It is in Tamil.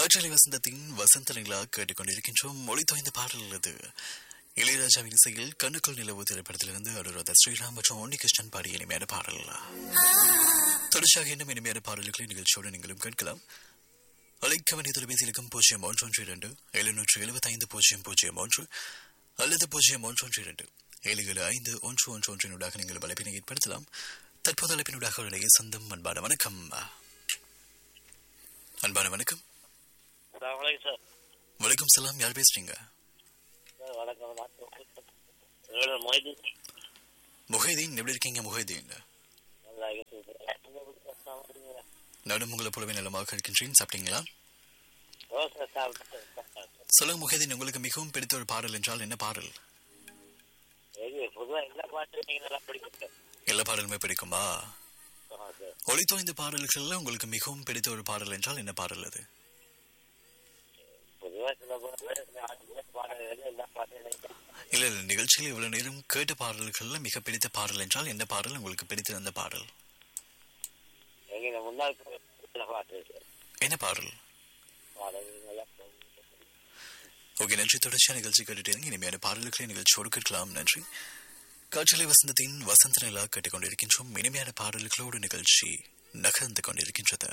காற்றலை வசந்தத்தின் வசந்த நிலா கேட்டுக்கொண்டிருக்கின்றோம் மொழி தோய்ந்த பாடல் இது இளையராஜாவின் இசையில் கண்ணுக்குள் நிலவு திரைப்படத்திலிருந்து அனுராதா ஸ்ரீராம் மற்றும் உன்னிகிருஷ்ணன் பாடிய இனிமையான பாடல் தொடர்ச்சியாக இன்னும் இனிமையான பாடல்களை நிகழ்ச்சியோடு நீங்களும் கேட்கலாம் அழைக்கவனி தொலைபேசியிலுக்கும் பூஜ்ஜியம் ஒன்று ஒன்று இரண்டு எழுநூற்று எழுபத்தைந்து பூஜ்ஜியம் பூஜ்ஜியம் ஒன்று அல்லது பூஜ்ஜியம் ஒன்று ஒன்று இரண்டு ஏழு ஏழு ஐந்து ஒன்று ஒன்று ஒன்றினூடாக நீங்கள் அழைப்பினை ஏற்படுத்தலாம் தற்போது அழைப்பினூடாக உடைய சொந்தம் அன்பான வணக்கம் அன்பான வணக்கம் அஸ்ஸலாமு அலைக்கும் சார் வணக்கம் சலாம் யார் பேசுறீங்க சார் வணக்கம் நான் என்னோட மொய்தீன் முஹைதீன் எப்படி இருக்கீங்க முஹைதீன் நல்லா இருக்குது நானும் உங்களை போலவே நலமாக இருக்கின்றேன் சாப்பிட்டீங்களா ஓ சார் சாப்பிட்டு சொல்லுங்க முஹைதீன் உங்களுக்கு மிகவும் பிடித்த ஒரு பாடல் என்றால் என்ன பாடல் எது பொதுவாக எல்லா பாட்டும் நீங்கள் நல்லா பிடிக்கும் சார் எல்லா பாடலுமே பிடிக்குமா ஆமாம் சார் ஒளித்தோய்ந்த பாடல்கள்ல உங்களுக்கு மிகவும் பிடித்த ஒரு பாடல் என்றால் என்ன பாடல் அது பொதுவாக சில பாட்டு பாடல்கள் எல்லா பாட்டும் எனக்கு இல்ல இல்ல நிகழ்ச்சியில் இவ்வளவு நேரம் கேட்ட பாடல்கள்ல மிக பிடித்த பாடல் என்றால் என்ன பாடல் உங்களுக்கு பிடித்த அந்த பாடல் எங்க இந்த முன்னாள் சில பாட்டு சார் என்ன பாடல் பாடல்கள் நல்லா ஓகே நன்றி தொடர்ச்சியா நிகழ்ச்சி கேட்டுட்டு இருங்க இனிமையான பாடல்களை நிகழ்ச்சியோடு கேட்கலாம் நன்றி காற்றலை வசந்தத்தின் வசந்த நிலா கேட்டுக்கொண்டிருக்கின்றோம் இனிமையான பாடல்களோடு நிகழ்ச்சி நகர்ந்து கொண்டிருக்கின்றது